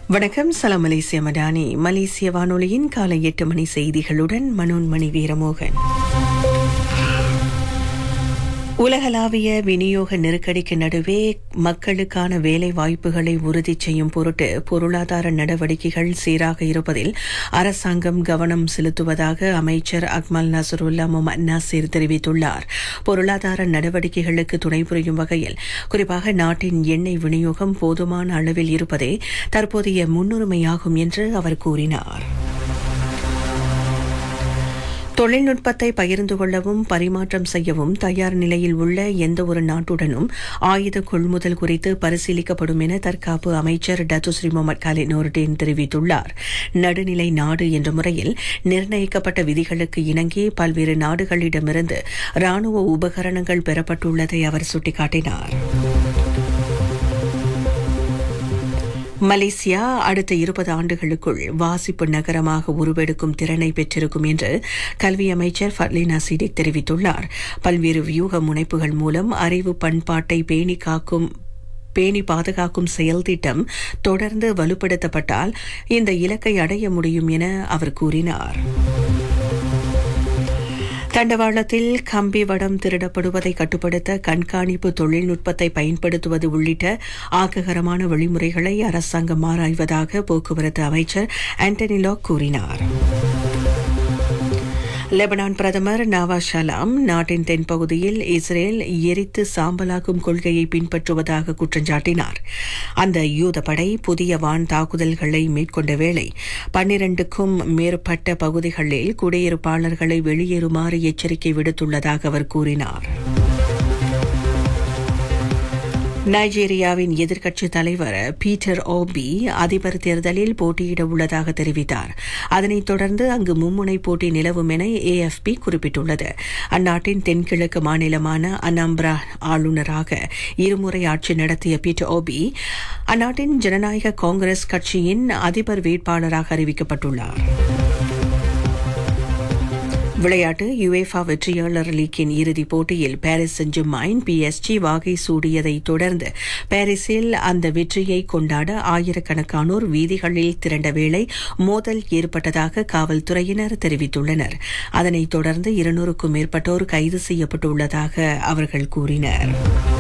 வணக்கம் சலாம் மலேசிய மடானி மலேசிய வானொலியின் காலை எட்டு மணி செய்திகளுடன் மனோன்மணி வீரமோகன் உலகளாவிய விநியோக நெருக்கடிக்கு நடுவே மக்களுக்கான வேலை வாய்ப்புகளை உறுதி செய்யும் பொருட்டு பொருளாதார நடவடிக்கைகள் சீராக இருப்பதில் அரசாங்கம் கவனம் செலுத்துவதாக அமைச்சர் அக்மல் நசருல்லா முகமது நாசிர் தெரிவித்துள்ளார் பொருளாதார நடவடிக்கைகளுக்கு துணை புரியும் வகையில் குறிப்பாக நாட்டின் எண்ணெய் விநியோகம் போதுமான அளவில் இருப்பதே தற்போதைய முன்னுரிமையாகும் என்று அவர் கூறினார் தொழில்நுட்பத்தை பகிர்ந்து கொள்ளவும் பரிமாற்றம் செய்யவும் தயார் நிலையில் உள்ள எந்த ஒரு நாட்டுடனும் ஆயுத கொள்முதல் குறித்து பரிசீலிக்கப்படும் என தற்காப்பு அமைச்சர் டத்துஸ்ரீ முகமது காலித் நோர்டேன் தெரிவித்துள்ளார் நடுநிலை நாடு என்ற முறையில் நிர்ணயிக்கப்பட்ட விதிகளுக்கு இணங்கி பல்வேறு நாடுகளிடமிருந்து ராணுவ உபகரணங்கள் பெறப்பட்டுள்ளதை அவர் சுட்டிக்காட்டினார் மலேசியா அடுத்த இருபது ஆண்டுகளுக்குள் வாசிப்பு நகரமாக உருவெடுக்கும் திறனை பெற்றிருக்கும் என்று கல்வி அமைச்சர் ஃபர்லினா சிடிக் தெரிவித்துள்ளார் பல்வேறு வியூக முனைப்புகள் மூலம் அறிவு பண்பாட்டை பேணி காக்கும் பேணி பாதுகாக்கும் செயல் திட்டம் தொடர்ந்து வலுப்படுத்தப்பட்டால் இந்த இலக்கை அடைய முடியும் என அவர் கூறினார் தண்டவாளத்தில் கம்பி வடம் திருடப்படுவதை கட்டுப்படுத்த கண்காணிப்பு தொழில்நுட்பத்தை பயன்படுத்துவது உள்ளிட்ட ஆக்ககரமான வழிமுறைகளை அரசாங்கம் ஆராய்வதாக போக்குவரத்து அமைச்சர் ஆண்டனி லாக் கூறினார் லெபனான் பிரதமர் நவாஸ் ஷலாம் நாட்டின் தென்பகுதியில் இஸ்ரேல் எரித்து சாம்பலாக்கும் கொள்கையை பின்பற்றுவதாக குற்றஞ்சாட்டினார் அந்த யூதப்படை புதிய வான் தாக்குதல்களை மேற்கொண்ட வேளை பன்னிரண்டுக்கும் மேற்பட்ட பகுதிகளில் குடியிருப்பாளர்களை வெளியேறுமாறு எச்சரிக்கை விடுத்துள்ளதாக அவர் கூறினார் நைஜீரியாவின் எதிர்க்கட்சித் தலைவர் பீட்டர் ஓபி அதிபர் தேர்தலில் போட்டியிட உள்ளதாக தெரிவித்தார் அதனைத் தொடர்ந்து அங்கு மும்முனை போட்டி நிலவும் என ஏஎஃப்பி குறிப்பிட்டுள்ளது அந்நாட்டின் தென்கிழக்கு மாநிலமான அனாம்பிரா ஆளுநராக இருமுறை ஆட்சி நடத்திய பீட்டர் ஓபி அந்நாட்டின் ஜனநாயக காங்கிரஸ் கட்சியின் அதிபர் வேட்பாளராக அறிவிக்கப்பட்டுள்ளார் விளையாட்டு யுவேஃபா வெற்றியாளர் லீக்கின் இறுதிப் போட்டியில் பாரிஸ் செஞ்சுமாயின் பிஎஸ்ஜி வாகை சூடியதை தொடர்ந்து பாரிஸில் அந்த வெற்றியை கொண்டாட ஆயிரக்கணக்கானோர் வீதிகளில் திரண்ட வேளை மோதல் ஏற்பட்டதாக காவல்துறையினர் தெரிவித்துள்ளனர் அதனைத் தொடர்ந்து இருநூறுக்கும் மேற்பட்டோர் கைது செய்யப்பட்டுள்ளதாக அவர்கள் கூறினர்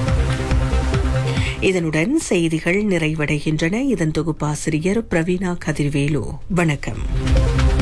இதனுடன் செய்திகள் நிறைவடைகின்றன இதன் தொகுப்பாசிரியர் பிரவீனா கதிர்வேலு வணக்கம்